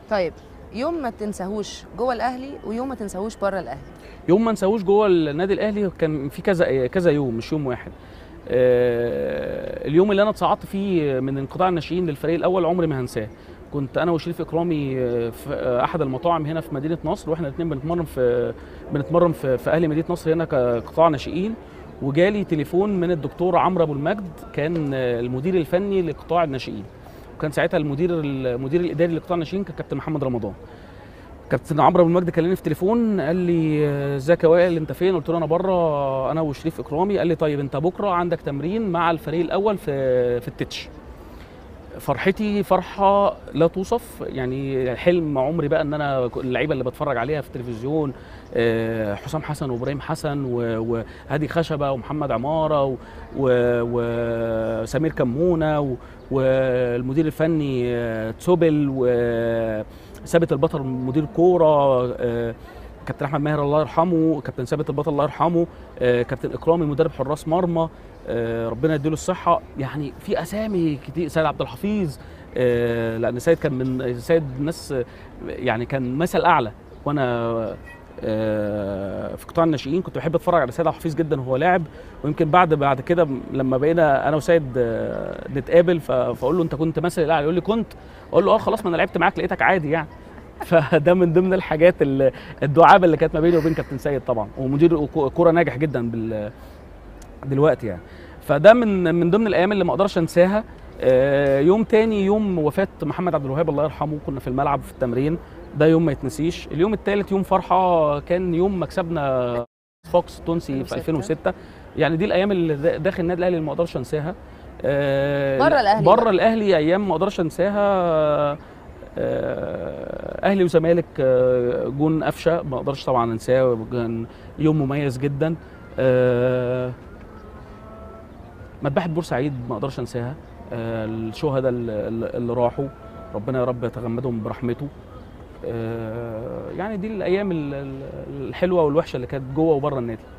طيب يوم ما تنساهوش جوه الاهلي ويوم ما تنساهوش بره الاهلي يوم ما نساهوش جوه النادي الاهلي كان في كذا كذا يوم مش يوم واحد آه، اليوم اللي انا اتصعدت فيه من انقطاع الناشئين للفريق الاول عمري ما هنساه كنت انا وشريف اكرامي آه، في آه، احد المطاعم هنا في مدينه نصر واحنا الاثنين بنتمرن في بنتمرن في, في اهلي مدينه نصر هنا كقطاع ناشئين وجالي تليفون من الدكتور عمرو ابو المجد كان آه، المدير الفني لقطاع الناشئين وكان ساعتها المدير المدير الاداري لقطاع الناشئين كان كابتن محمد رمضان كابتن عمرو ابو المجد كلمني في تليفون قال لي آه، ازيك يا وائل انت فين قلت له انا بره انا وشريف اكرامي قال لي طيب انت بكره عندك تمرين مع الفريق الاول في في التتش فرحتي فرحه لا توصف يعني حلم عمري بقى ان انا اللعيبه اللي بتفرج عليها في التلفزيون آه، حسام حسن وابراهيم حسن و- وهادي خشبه ومحمد عماره و- و- وسمير كمونه و- والمدير الفني آه، تسوبل وثابت البطل مدير كوره آه، كابتن احمد ماهر الله يرحمه كابتن ثابت البطل الله يرحمه آه، كابتن اكرامي مدرب حراس مرمى آه، ربنا يديله الصحه يعني في اسامي كتير سيد عبد الحفيظ آه، لان سيد كان من سيد الناس آه، يعني كان مثل اعلى وانا آه، في قطاع الناشئين كنت بحب اتفرج على سيد عبد الحفيظ جدا وهو لاعب ويمكن بعد بعد كده لما بقينا انا وسيد آه، نتقابل ف- فاقول له انت كنت مثل الاعلى يقول لي كنت اقول له اه خلاص ما انا لعبت معاك لقيتك عادي يعني فده من ضمن الحاجات ال- الدعابه اللي كانت ما بيني وبين كابتن سيد طبعا ومدير كوره ناجح جدا بال دلوقتي يعني فده من من ضمن الايام اللي ما اقدرش انساها آه، يوم تاني يوم وفاه محمد عبد الوهاب الله يرحمه كنا في الملعب في التمرين ده يوم ما يتنسيش اليوم الثالث يوم فرحه كان يوم مكسبنا فوكس التونسي في 2006 يعني دي الايام اللي دا- داخل النادي الاهلي اللي ما اقدرش انساها آه، بره الأهلي بره بقى. الاهلي ايام ما اقدرش انساها آه، اهلي وزمالك آه، جون قفشه ما اقدرش طبعا انساه كان يوم مميز جدا آه، مذبحه بورسعيد ما اقدرش انساها آه، الشهداء اللي, اللي راحوا ربنا يا رب يتغمدهم برحمته آه، يعني دي الايام ال- ال- الحلوه والوحشه اللي كانت جوه وبره النادي